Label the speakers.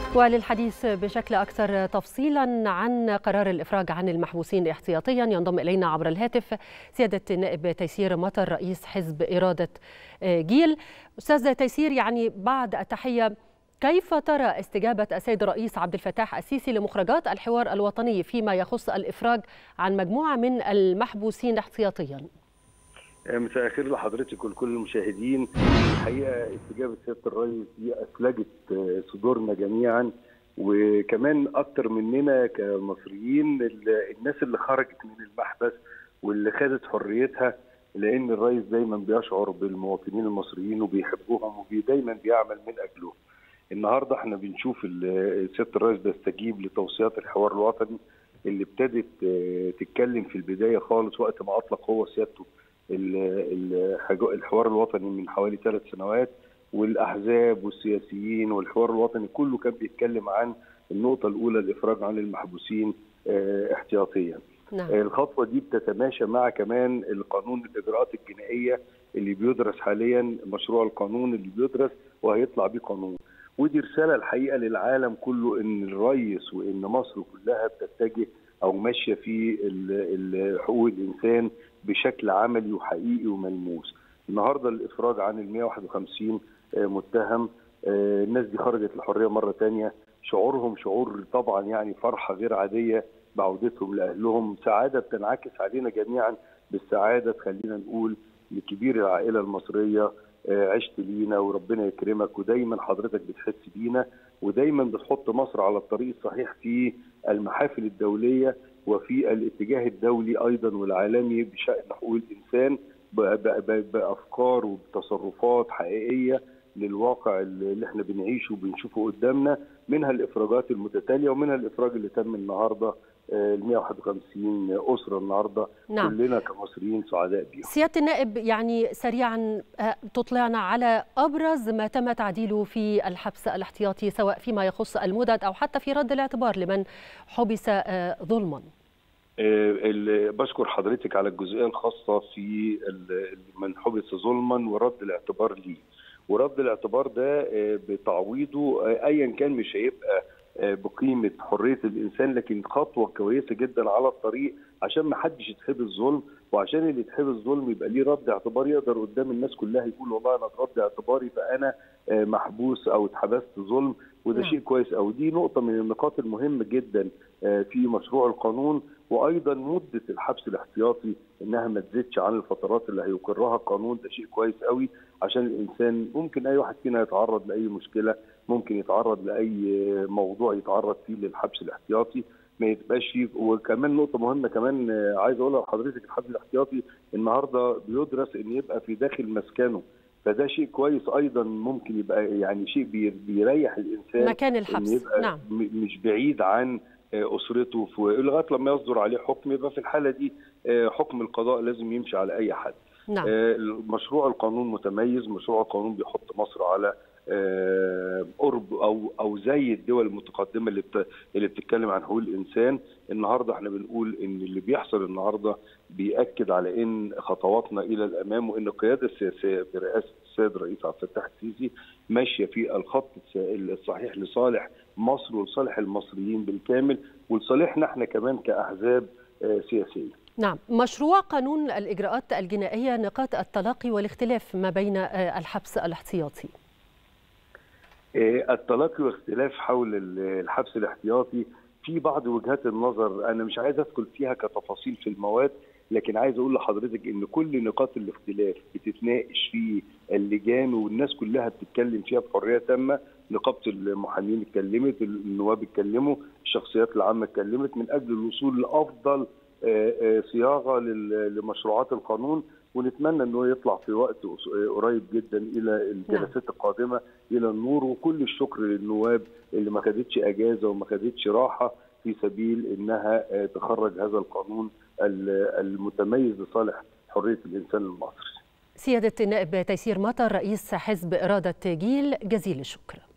Speaker 1: وللحديث بشكل أكثر تفصيلا عن قرار الإفراج عن المحبوسين احتياطيا ينضم إلينا عبر الهاتف سيادة النائب تيسير مطر رئيس حزب إرادة جيل أستاذ تيسير يعني بعد التحية كيف ترى استجابة السيد الرئيس عبد الفتاح السيسي لمخرجات الحوار الوطني فيما يخص الإفراج عن مجموعة من المحبوسين احتياطيا؟
Speaker 2: مساء الخير لحضرتك ولكل المشاهدين الحقيقه استجابه سياده الرئيس دي اسلجت صدورنا جميعا وكمان اكتر مننا كمصريين الناس اللي خرجت من المحبس واللي خدت حريتها لان الرئيس دايما بيشعر بالمواطنين المصريين وبيحبهم ودايما بيعمل من اجلهم. النهارده احنا بنشوف سياده الرئيس بيستجيب لتوصيات الحوار الوطني اللي ابتدت تتكلم في البدايه خالص وقت ما اطلق هو سيادته الحوار الوطني من حوالي ثلاث سنوات والاحزاب والسياسيين والحوار الوطني كله كان بيتكلم عن النقطه الاولى الافراج عن المحبوسين احتياطيا. نعم. الخطوه دي بتتماشى مع كمان القانون الاجراءات الجنائيه اللي بيدرس حاليا مشروع القانون اللي بيدرس وهيطلع بيه قانون. ودي رساله الحقيقه للعالم كله ان الرئيس وان مصر كلها بتتجه او ماشيه في حقوق الانسان بشكل عملي وحقيقي وملموس. النهارده الافراج عن ال 151 متهم الناس دي خرجت الحريه مره ثانيه شعورهم شعور طبعا يعني فرحه غير عاديه بعودتهم لاهلهم سعاده بتنعكس علينا جميعا بالسعاده خلينا نقول لكبير العائله المصريه عشت لينا وربنا يكرمك ودايما حضرتك بتحس بينا ودايما بتحط مصر على الطريق الصحيح في المحافل الدوليه وفي الاتجاه الدولي ايضا والعالمي بشان حقوق الانسان بافكار وبتصرفات حقيقيه للواقع اللي احنا بنعيشه وبنشوفه قدامنا منها الافراجات المتتاليه ومنها الافراج اللي تم النهارده ال 151 اسره النهارده نعم. كلنا كمصريين سعداء بيهم.
Speaker 1: سياده النائب يعني سريعا تطلعنا على ابرز ما تم تعديله في الحبس الاحتياطي سواء فيما يخص المدد او حتى في رد الاعتبار لمن حبس ظلما.
Speaker 2: بشكر حضرتك على الجزئيه الخاصه في من حبس ظلما ورد الاعتبار ليه. ورد الاعتبار ده بتعويضه ايا كان مش هيبقى بقيمه حريه الانسان لكن خطوه كويسه جدا على الطريق عشان ما حدش يتحبس ظلم وعشان اللي يتحبس ظلم يبقى ليه رد اعتبار يقدر قدام الناس كلها يقول والله انا اترد اعتباري فانا محبوس او اتحبست ظلم وده شيء كويس قوي دي نقطه من النقاط المهمه جدا في مشروع القانون وايضا مده الحبس الاحتياطي انها ما تزيدش عن الفترات اللي هيقرها القانون ده شيء كويس قوي عشان الانسان ممكن اي واحد فينا يتعرض لاي مشكله ممكن يتعرض لاي موضوع يتعرض فيه للحبس الاحتياطي ما يبقاش وكمان نقطه مهمه كمان عايز اقولها لحضرتك الحبس الاحتياطي النهارده بيدرس ان يبقى في داخل مسكنه فده شيء كويس ايضا ممكن يبقى يعني شيء بيريح الانسان
Speaker 1: مكان الحبس
Speaker 2: يبقى
Speaker 1: نعم
Speaker 2: مش بعيد عن اسرته لغايه لما يصدر عليه حكم يبقى في الحاله دي حكم القضاء لازم يمشي على اي حد.
Speaker 1: نعم.
Speaker 2: مشروع القانون متميز، مشروع القانون بيحط مصر على قرب او او زي الدول المتقدمه اللي بت... اللي بتتكلم عن حقوق الانسان، النهارده احنا بنقول ان اللي بيحصل النهارده بياكد على ان خطواتنا الى الامام وان القياده السياسيه برئاسه السيد الرئيس عبد الفتاح السيسي ماشيه في الخط الصحيح لصالح مصر ولصالح المصريين بالكامل ولصالحنا احنا كمان كاحزاب سياسيه.
Speaker 1: نعم، مشروع قانون الاجراءات الجنائيه نقاط التلاقي والاختلاف ما بين الحبس الاحتياطي.
Speaker 2: التلاقي واختلاف حول الحبس الاحتياطي في بعض وجهات النظر انا مش عايز ادخل فيها كتفاصيل في المواد لكن عايز اقول لحضرتك ان كل نقاط الاختلاف بتتناقش في اللجان والناس كلها بتتكلم فيها بحريه تامه نقابه المحامين اتكلمت النواب اتكلموا الشخصيات العامه اتكلمت من اجل الوصول لافضل صياغه لمشروعات القانون ونتمنى انه يطلع في وقت قريب جدا الى الجلسات القادمه الى النور وكل الشكر للنواب اللي ما خدتش اجازه وما خدتش راحه في سبيل انها تخرج هذا القانون المتميز لصالح حريه الانسان المصري.
Speaker 1: سياده النائب تيسير مطر رئيس حزب اراده جيل جزيل الشكر.